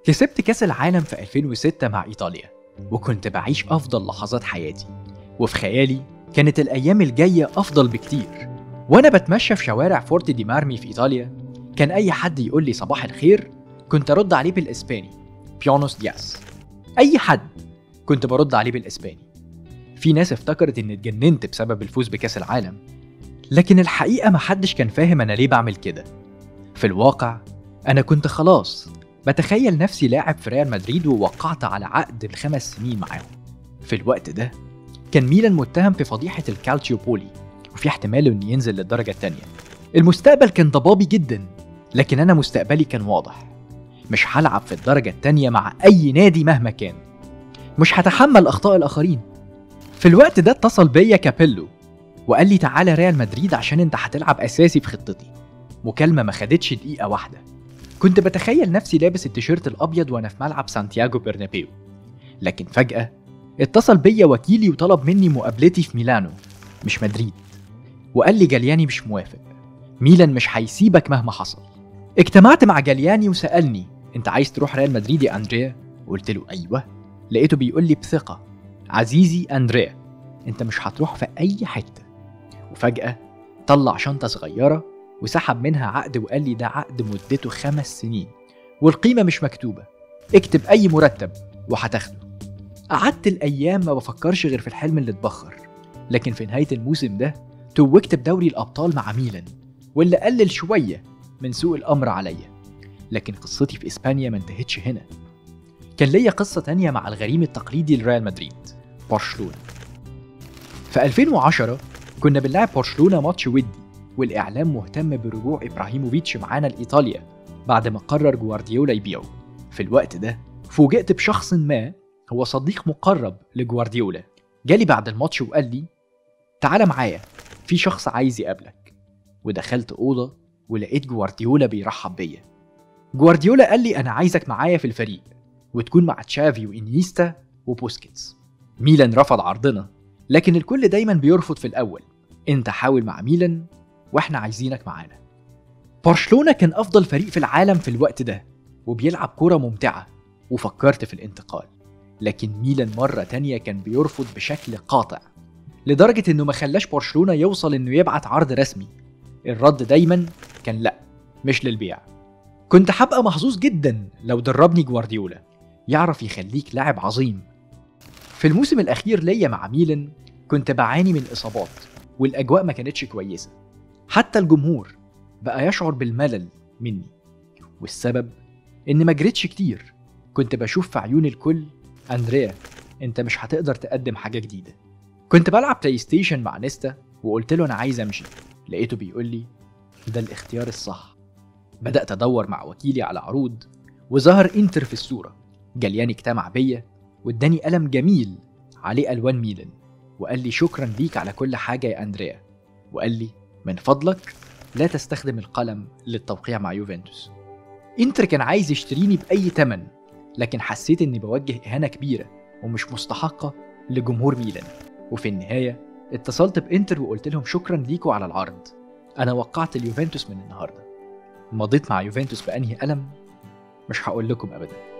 كسبت كأس العالم في 2006 مع إيطاليا وكنت بعيش أفضل لحظات حياتي وفي خيالي كانت الأيام الجاية أفضل بكتير وأنا بتمشى في شوارع فورت دي مارمي في إيطاليا كان أي حد يقول لي صباح الخير كنت أرد عليه بالإسباني بيونوس دياس أي حد كنت برد عليه بالإسباني في ناس افتكرت إني اتجننت بسبب الفوز بكأس العالم لكن الحقيقة محدش كان فاهم أنا ليه بعمل كده في الواقع أنا كنت خلاص بتخيل نفسي لاعب في ريال مدريد ووقعت على عقد الخمس سنين معاهم في الوقت ده كان ميلان متهم في فضيحة الكالتشيو بولي وفي احتمال انه ينزل للدرجة التانية المستقبل كان ضبابي جدا لكن أنا مستقبلي كان واضح مش هلعب في الدرجة التانية مع أي نادي مهما كان مش هتحمل أخطاء الآخرين في الوقت ده اتصل بيا كابيلو وقال لي تعالى ريال مدريد عشان انت هتلعب أساسي في خطتي مكالمة ما خدتش دقيقة واحدة كنت بتخيل نفسي لابس التيشيرت الأبيض وأنا في ملعب سانتياغو برنابيو لكن فجأة اتصل بيا وكيلي وطلب مني مقابلتي في ميلانو مش مدريد وقال لي جالياني مش موافق ميلان مش هيسيبك مهما حصل اجتمعت مع جالياني وسألني انت عايز تروح ريال مدريد يا أندريا قلت له أيوه لقيته بيقول لي بثقة عزيزي أندريا انت مش هتروح في أي حتة وفجأة طلع شنطة صغيرة وسحب منها عقد وقال لي ده عقد مدته خمس سنين والقيمة مش مكتوبة اكتب أي مرتب وهتاخده قعدت الأيام ما بفكرش غير في الحلم اللي اتبخر لكن في نهاية الموسم ده توجت بدوري الأبطال مع ميلان واللي قلل شوية من سوء الأمر عليا لكن قصتي في إسبانيا ما انتهتش هنا كان ليا قصة تانية مع الغريم التقليدي لريال مدريد برشلونة في 2010 كنا بنلعب برشلونة ماتش ودي والإعلام مهتم برجوع إبراهيموفيتش معانا لإيطاليا بعد ما قرر جوارديولا يبيعه في الوقت ده فوجئت بشخص ما هو صديق مقرب لجوارديولا جالي بعد الماتش وقال لي تعالى معايا في شخص عايز يقابلك ودخلت أوضة ولقيت جوارديولا بيرحب بيا جوارديولا قال لي أنا عايزك معايا في الفريق وتكون مع تشافي وإنيستا وبوسكيتس ميلان رفض عرضنا لكن الكل دايما بيرفض في الأول انت حاول مع ميلان واحنا عايزينك معانا برشلونة كان أفضل فريق في العالم في الوقت ده وبيلعب كرة ممتعة وفكرت في الانتقال لكن ميلان مرة تانية كان بيرفض بشكل قاطع لدرجة إنه ما خلاش برشلونة يوصل إنه يبعت عرض رسمي الرد دايما كان لأ مش للبيع كنت هبقى محظوظ جدا لو دربني جوارديولا يعرف يخليك لاعب عظيم في الموسم الأخير ليا مع ميلان كنت بعاني من إصابات والأجواء ما كانتش كويسة حتى الجمهور بقى يشعر بالملل مني والسبب إن ما جريتش كتير كنت بشوف في عيون الكل أندريا أنت مش هتقدر تقدم حاجة جديدة كنت بلعب بلاي ستيشن مع نيستا وقلت له أنا عايز أمشي لقيته بيقول لي ده الاختيار الصح بدأت أدور مع وكيلي على عروض وظهر إنتر في الصورة جلياني اجتمع بيا واداني قلم جميل عليه ألوان ميلان وقال لي شكرا ليك على كل حاجة يا أندريا وقال لي من فضلك لا تستخدم القلم للتوقيع مع يوفنتوس انتر كان عايز يشتريني بأي تمن لكن حسيت اني بوجه إهانة كبيرة ومش مستحقة لجمهور ميلان وفي النهاية اتصلت بإنتر وقلت لهم شكرا ليكوا على العرض أنا وقعت اليوفنتوس من النهاردة مضيت مع يوفنتوس بأنهي ألم مش هقول لكم أبدا